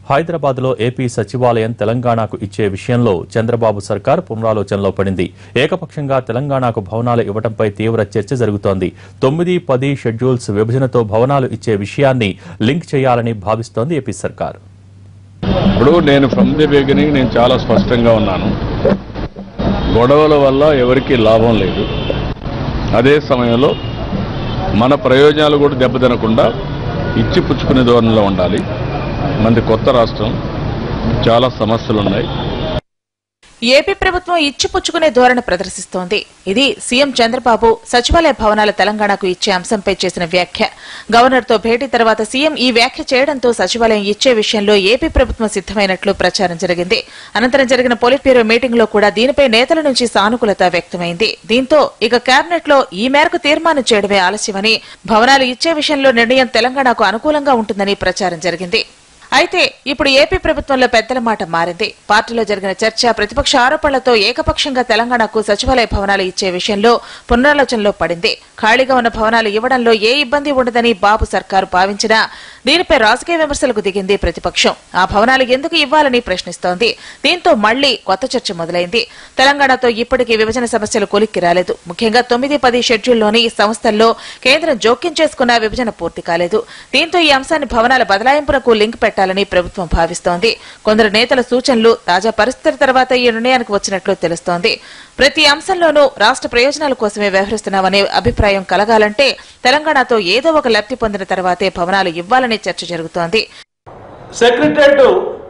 హైదరాబాద్లో ఏపీ సచివాలయం తెలంగాణకు ఇచ్చే విషయంలో చంద్రబాబు సర్కార్ పునరాలోచనలో పడింది ఏకపక్షంగా తెలంగాణకు భవనాలు ఇవ్వడంపై తీవ్ర చర్చ జరుగుతోంది తొమ్మిది పది షెడ్యూల్స్ విభజనతో భవనాలు ఇచ్చే విషయాన్ని లింక్ చేయాలని భావిస్తోంది ఏపీ సర్కార్ ఇప్పుడు నేను ఫ్రమ్ ది బిగినింగ్ నేను చాలా స్పష్టంగా ఉన్నాను గొడవల వల్ల ఎవరికీ లాభం లేదు అదే సమయంలో మన ప్రయోజనాలు కూడా దెబ్బతినకుండా ఇచ్చి పుచ్చుకునే ధోరణిలో ఉండాలి మనది కొత్త రాష్ట్రం చాలా సమస్యలు ఉన్నాయి ఏపీ ప్రభుత్వం ఇచ్చిపుచ్చుకునే ధోరణి ప్రదర్శిస్తోంది ఇది సీఎం చంద్రబాబు సచివాలయ భవనాల తెలంగాణకు ఇచ్చే అంశంపై చేసిన వ్యాఖ్య గవర్నర్తో భేటీ తర్వాత సీఎం ఈ వ్యాఖ్య చేయడంతో సచివాలయం ఇచ్చే విషయంలో ఏపీ ప్రభుత్వం సిద్దమైనట్లు ప్రచారం జరిగింది అనంతరం జరిగిన పోలిట్ బ్యూరో మీటింగ్ లో కూడా దీనిపై నేతల నుంచి సానుకూలత వ్యక్తమైంది దీంతో ఇక కేబినెట్ లో ఈ మేరకు తీర్మానం చేయడమే ఆలస్యమని భవనాలు ఇచ్చే విషయంలో నిర్ణయం తెలంగాణకు అనుకూలంగా ఉంటుందని ప్రచారం జరిగింది అయితే ఇప్పుడు ఏపీ ప్రభుత్వంలో పెద్దల మాట మారింది పార్టీలో జరిగిన చర్చ ప్రతిపక్ష ఆరోపణలతో ఏకపక్షంగా తెలంగాణకు సచివాలయ భవనాలు ఇచ్చే విషయంలో పునరాలోచనలో పడింది ఖాళీగా ఉన్న భవనాలు ఇవ్వడంలో ఏ ఇబ్బంది ఉండదని బాబు సర్కారు భావించినా దీనిపై రాజకీయ విమర్శలకు దిగింది ప్రతిపక్షం ఆ భవనాలు ఎందుకు ఇవ్వాలని ప్రశ్నిస్తోంది దీంతో మళ్లీ కొత్త చర్చ మొదలైంది తెలంగాణతో ఇప్పటికీ విభజన సమస్యలు కొలిక్కి రాలేదు ముఖ్యంగా తొమ్మిది పది షెడ్యూల్లోని ఈ సంస్థల్లో కేంద్రం జోక్యం చేసుకున్న విభజన పూర్తి కాలేదు దీంతో ఈ అంశాన్ని భవనాల బదలాయింపునకు లింక్ పెట్టాలని ప్రభుత్వం భావిస్తోంది కొందరు నేతల సూచనలు తాజా పరిస్థితుల తర్వాత ఈ నిర్ణయానికి వచ్చినట్లు తెలుస్తోంది ప్రతి అంశంలోనూ రాష్ట్ర ప్రయోజనాల కోసమే వ్యవహరిస్తున్నామనే అభిప్రాయం కలగాలంటే తెలంగాణతో ఏదో ఒక లబ్ధి పొందిన తర్వాతే భవనాలు ఇవ్వాలనే చర్చ జరుగుతోంది సెక్రటరేట్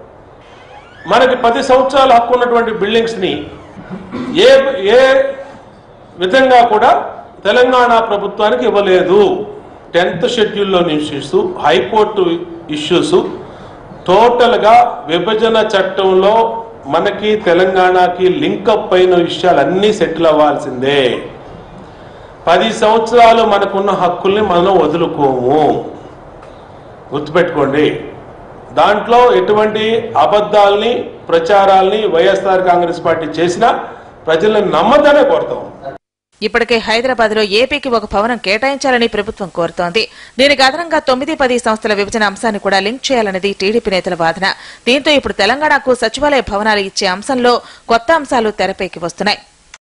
మనకి పది సంవత్సరాల హక్కు ఉన్నటువంటి బిల్డింగ్స్ని ఏ ఏ విధంగా కూడా తెలంగాణ ప్రభుత్వానికి ఇవ్వలేదు టెన్త్ షెడ్యూల్లోని ఇష్యూస్ హైకోర్టు ఇష్యూస్ టోటల్గా విభజన చట్టంలో మనకి తెలంగాణకి లింకప్ అయిన విషయాలన్నీ సెటిల్ అవ్వాల్సిందే పది సంవత్సరాలు మనకున్న హక్కుల్ని మనం వదులుకోము గుర్తుపెట్టుకోండి దాంట్లో ఎటువంటి అబద్ధాలని ప్రచారాల్ని వైఎస్ఆర్ కాంగ్రెస్ పార్టీ చేసినా ప్రజలను నమ్మదనే కోరుతాం ఇప్పటికే హైదరాబాద్ లో ఏపీకి ఒక భవనం కేటాయించాలని ప్రభుత్వం కోరుతోంది దీనికి అదనంగా తొమ్మిది పది సంస్థల విభజన అంశాన్ని కూడా లింక్ చేయాలన్నది టీడీపీ నేతల వాదన దీంతో ఇప్పుడు తెలంగాణకు సచివాలయ భవనాలు ఇచ్చే అంశంలో కొత్త అంశాలు తెరపైకి వస్తున్నాయి